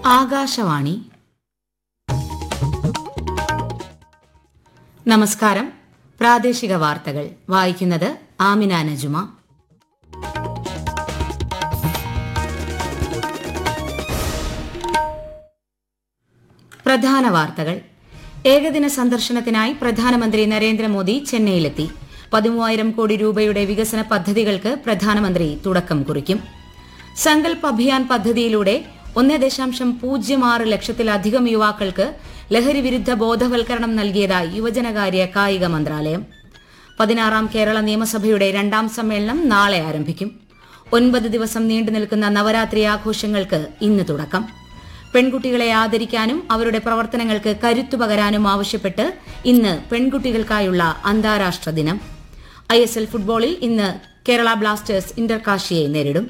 ആകാശവാണി നമസ്കാരം പ്രാദേശിക വാർത്തകൾ വായിക്കുന്നത് ആമിന നജുമ പ്രധാന വാർത്തകൾ ഏകദിന സന്ദർശനത്തിനായി പ്രധാനമന്ത്രി നരേന്ദ്രമോദി ചെന്നൈയിലെത്തി പതിമൂവായിരം കോടി രൂപയുടെ വികസന പദ്ധതികൾക്ക് പ്രധാനമന്ത്രി തുടക്കം കുറിക്കും സങ്കൽപ് അഭിയാൻ പദ്ധതിയിലൂടെ ഒന്ന് ദശാംശം പൂജ്യം ആറ് ലക്ഷത്തിലധികം യുവാക്കൾക്ക് ലഹരി വിരുദ്ധ ബോധവൽക്കരണം നൽകിയതായി യുവജനകാര്യ കായിക മന്ത്രാലയം പതിനാറാം കേരള നിയമസഭയുടെ രണ്ടാം സമ്മേളനം നാളെ ആരംഭിക്കും ഒൻപത് ദിവസം നീണ്ടു നിൽക്കുന്ന നവരാത്രി ആഘോഷങ്ങൾക്ക് ഇന്ന് തുടക്കം പെൺകുട്ടികളെ ആദരിക്കാനും അവരുടെ പ്രവർത്തനങ്ങൾക്ക് കരുത്തു പകരാനും ആവശ്യപ്പെട്ട് ഇന്ന് പെൺകുട്ടികൾക്കായുള്ള അന്താരാഷ്ട്ര ദിനം ഐ എസ് എൽ ഫുട്ബോളിൽ ഇന്ന് കേരള ബ്ലാസ്റ്റേഴ്സ് ഇന്റർകാഷിയെ നേരിടും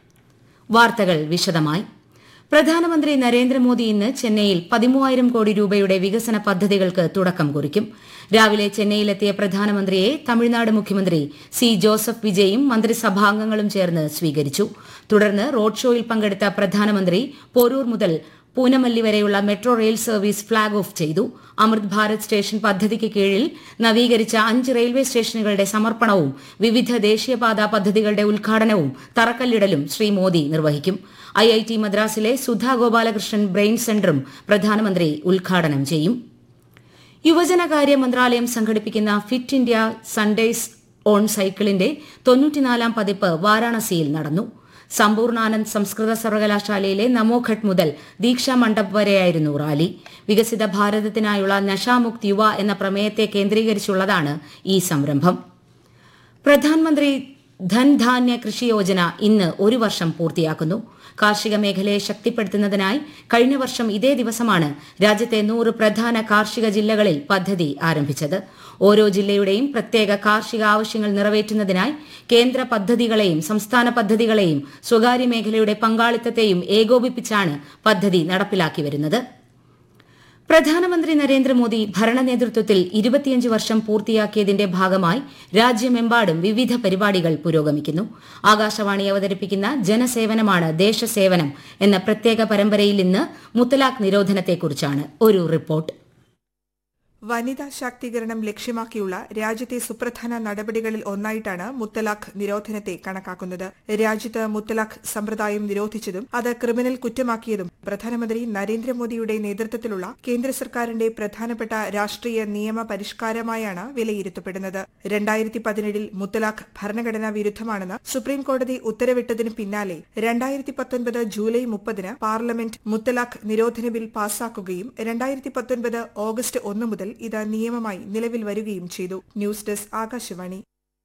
വാർത്തകൾ വിശദമായി പ്രധാനമന്ത്രി നരേന്ദ്രമോദി ഇന്ന് ചെന്നൈയിൽ പതിമൂവായിരം കോടി രൂപയുടെ വികസന പദ്ധതികൾക്ക് തുടക്കം കുറിക്കും രാവിലെ ചെന്നൈയിലെത്തിയ പ്രധാനമന്ത്രിയെ തമിഴ്നാട് മുഖ്യമന്ത്രി സി ജോസഫ് വിജയും മന്ത്രിസഭാംഗങ്ങളും ചേർന്ന് സ്വീകരിച്ചു തുടർന്ന് റോഡ് ഷോയിൽ പങ്കെടുത്ത പ്രധാനമന്ത്രി പോരൂർ മുതൽ പൂനമല്ലി വരെയുള്ള metro rail service flag off ചെയ്തു അമൃത് ഭാരത് സ്റ്റേഷൻ പദ്ധതിക്ക് കീഴിൽ നവീകരിച്ച അഞ്ച് റെയിൽവേ സ്റ്റേഷനുകളുടെ സമർപ്പണവും വിവിധ ദേശീയപാത പദ്ധതികളുടെ ഉദ്ഘാടനവും തറക്കല്ലിടലും ശ്രീ മോദി നിർവഹിക്കും ഐ ഐ ടി മദ്രാസിലെ സുധാ ഗോപാലകൃഷ്ണൻ ബ്രെയിൻ സെന്ററും പ്രധാനമന്ത്രി ഉദ്ഘാടനം ചെയ്യും യുവജനകാര്യ മന്ത്രാലയം സംഘടിപ്പിക്കുന്ന ഫിറ്റ് ഇന്ത്യ സൺഡേസ് ഓൺ സൈക്കിളിന്റെ തൊണ്ണൂറ്റിനാലാം പതിപ്പ് വാരാണസിയിൽ നടന്നു സമ്പൂർണാനന്ദ് സംസ്കൃത സർവകലാശാലയിലെ നമോഘട്ട് മുതൽ ദീക്ഷാ മണ്ഡപ് വരെയായിരുന്നു റാലി വികസിത ഭാരതത്തിനായുള്ള നശാമുക്ത് യുവ എന്ന പ്രമേയത്തെ കേന്ദ്രീകരിച്ചുള്ളതാണ് ഈ സംരംഭം പ്രധാനമന്ത്രി ധൻധാന്യ കൃഷി യോജന ഇന്ന് ഒരു വർഷം പൂർത്തിയാക്കുന്നു കാർഷിക മേഖലയെ ശക്തിപ്പെടുത്തുന്നതിനായി കഴിഞ്ഞ വർഷം ഇതേ ദിവസമാണ് രാജ്യത്തെ നൂറ് പ്രധാന കാർഷിക ജില്ലകളിൽ പദ്ധതി ആരംഭിച്ചത് ഓരോ ജില്ലയുടെയും പ്രത്യേക കാർഷിക ആവശ്യങ്ങൾ നിറവേറ്റുന്നതിനായി കേന്ദ്ര പദ്ധതികളെയും സംസ്ഥാന പദ്ധതികളെയും സ്വകാര്യ മേഖലയുടെ പങ്കാളിത്തത്തെയും ഏകോപിപ്പിച്ചാണ് പദ്ധതി നടപ്പിലാക്കി വരുന്നത് പ്രധാനമന്ത്രി നരേന്ദ്രമോദി ഭരണ നേതൃത്വത്തിൽ ഇരുപത്തിയഞ്ച് വർഷം പൂർത്തിയാക്കിയതിന്റെ ഭാഗമായി രാജ്യമെമ്പാടും വിവിധ പരിപാടികൾ പുരോഗമിക്കുന്നു ആകാശവാണി അവതരിപ്പിക്കുന്ന ജനസേവനമാണ് ദേശസേവനം എന്ന പ്രത്യേക പരമ്പരയിൽ ഇന്ന് മുത്തലാഖ് നിരോധനത്തെക്കുറിച്ചാണ് ഒരു റിപ്പോർട്ട് വനിതാ ശാക്തീകരണം ലക്ഷ്യമാക്കിയുള്ള രാജ്യത്തെ സുപ്രധാന നടപടികളിൽ ഒന്നായിട്ടാണ് മുത്തലാഖ് നിരോധനത്തെ കണക്കാക്കുന്നത് രാജ്യത്ത് മുത്തലാഖ് സമ്പ്രദായം നിരോധിച്ചതും അത് ക്രിമിനൽ കുറ്റമാക്കിയതും പ്രധാനമന്ത്രി നരേന്ദ്രമോദിയുടെ നേതൃത്വത്തിലുള്ള കേന്ദ്ര സർക്കാരിന്റെ പ്രധാനപ്പെട്ട രാഷ്ട്രീയ നിയമ പരിഷ്കാരമായാണ് വിലയിരുത്തപ്പെടുന്നത് രണ്ടായിരത്തി പതിനേഴിൽ മുത്തലാഖ് ഭരണഘടനാ വിരുദ്ധമാണെന്ന് സുപ്രീം കോടതി ഉത്തരവിട്ടതിന് പിന്നാലെ രണ്ടായിരത്തി പത്തൊൻപത് ജൂലൈ മുപ്പതിന് പാർലമെന്റ് മുത്തലാഖ് നിരോധന ബിൽ പാസാക്കുകയും രണ്ടായിരത്തി പത്തൊൻപത് ഓഗസ്റ്റ് ഒന്ന് മുതൽ ഇത് നിയമമായി നിലവിൽ വരികയും ചെയ്തു ന്യൂസ് ഡെസ്ക് ആകാശവാണി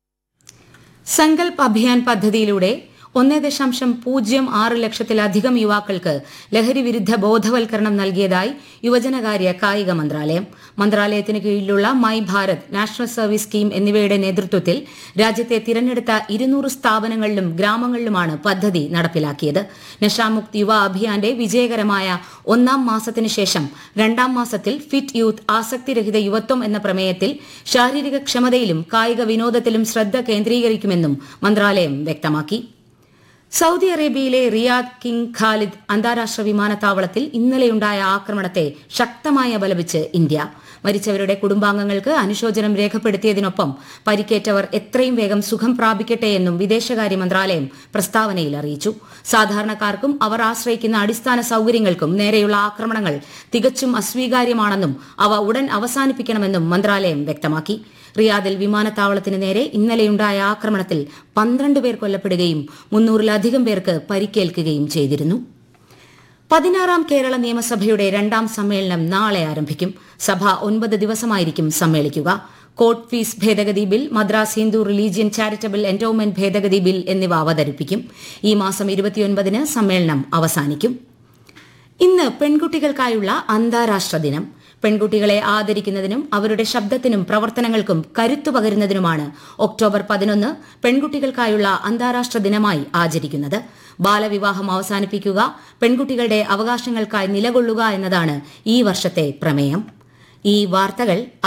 സങ്കൽപ് അഭിയാൻ പദ്ധതിയിലൂടെ ഒന്ന് ദശാംശം പൂജ്യം ആറ് ലക്ഷത്തിലധികം യുവാക്കൾക്ക് ലഹരി വിരുദ്ധ ബോധവൽക്കരണം നൽകിയതായി യുവജനകാര്യ കായിക മന്ത്രാലയം മന്ത്രാലയത്തിന് കീഴിലുള്ള my Bharat national service scheme എന്നിവയുടെ നേതൃത്വത്തിൽ രാജ്യത്തെ തിരഞ്ഞെടുത്ത ഇരുന്നൂറ് സ്ഥാപനങ്ങളിലും ഗ്രാമങ്ങളിലുമാണ് പദ്ധതി നടപ്പിലാക്കിയത് നഷാമുക്ത് യുവ അഭിയാന്റെ വിജയകരമായ ഒന്നാം മാസത്തിന് ശേഷം രണ്ടാം മാസത്തിൽ ഫിറ്റ് യൂത്ത് ആസക്തിരഹിത യുവത്വം എന്ന പ്രമേയത്തിൽ ശാരീരിക ക്ഷമതയിലും കായിക വിനോദത്തിലും ശ്രദ്ധ കേന്ദ്രീകരിക്കുമെന്നും മന്ത്രാലയം വ്യക്തമാക്കി സൌദി അറേബ്യയിലെ റിയാദ് കിങ് ഖാലിദ് അന്താരാഷ്ട്ര വിമാനത്താവളത്തിൽ ഇന്നലെയുണ്ടായ ആക്രമണത്തെ ശക്തമായി അപലപിച്ച് ഇന്ത്യ മരിച്ചവരുടെ കുടുംബാംഗങ്ങൾക്ക് അനുശോചനം രേഖപ്പെടുത്തിയതിനൊപ്പം പരിക്കേറ്റവർ എത്രയും വേഗം സുഖം പ്രാപിക്കട്ടെയെന്നും വിദേശകാര്യ മന്ത്രാലയം പ്രസ്താവനയിൽ അറിയിച്ചു സാധാരണക്കാർക്കും അവർ ആശ്രയിക്കുന്ന അടിസ്ഥാന സൌകര്യങ്ങൾക്കും നേരെയുള്ള ആക്രമണങ്ങൾ തികച്ചും അസ്വീകാര്യമാണെന്നും അവ ഉടൻ അവസാനിപ്പിക്കണമെന്നും മന്ത്രാലയം വ്യക്തമാക്കി റിയാദിൽ വിമാനത്താവളത്തിന് നേരെ ഇന്നലെയുണ്ടായ ആക്രമണത്തിൽ പന്ത്രണ്ട് പേർ കൊല്ലപ്പെടുകയും മുന്നൂറിലധികം പേർക്ക് പരിക്കേൽക്കുകയും ചെയ്തിരുന്നു പതിനാറാം കേരള നിയമസഭയുടെ രണ്ടാം സമ്മേളനം നാളെ ആരംഭിക്കും സഭ ഒൻപത് ദിവസമായിരിക്കും സമ്മേളിക്കുക കോർട്ട് ഫീസ് ഭേദഗതി bill Madras Hindu religion charitable endowment ഭേദഗതി ബിൽ എന്നിവ അവതരിപ്പിക്കും ഈ മാസം ഇരുപത്തിയൊൻപതിന് സമ്മേളനം അവസാനിക്കും ഇന്ന് പെൺകുട്ടികൾക്കായുള്ള അന്താരാഷ്ട്ര ദിനം പെൺകുട്ടികളെ ആദരിക്കുന്നതിനും അവരുടെ ശബ്ദത്തിനും പ്രവർത്തനങ്ങൾക്കും കരുത്തു പകരുന്നതിനുമാണ് ഒക്ടോബർ പതിനൊന്ന് പെൺകുട്ടികൾക്കായുള്ള അന്താരാഷ്ട്ര ദിനമായി ആചരിക്കുന്നത് ബാലവിവാഹം അവസാനിപ്പിക്കുക പെൺകുട്ടികളുടെ അവകാശങ്ങൾക്കായി നിലകൊള്ളുക എന്നതാണ് ഈ വർഷത്തെ പ്രമേയം ഈ വാർത്തകൾ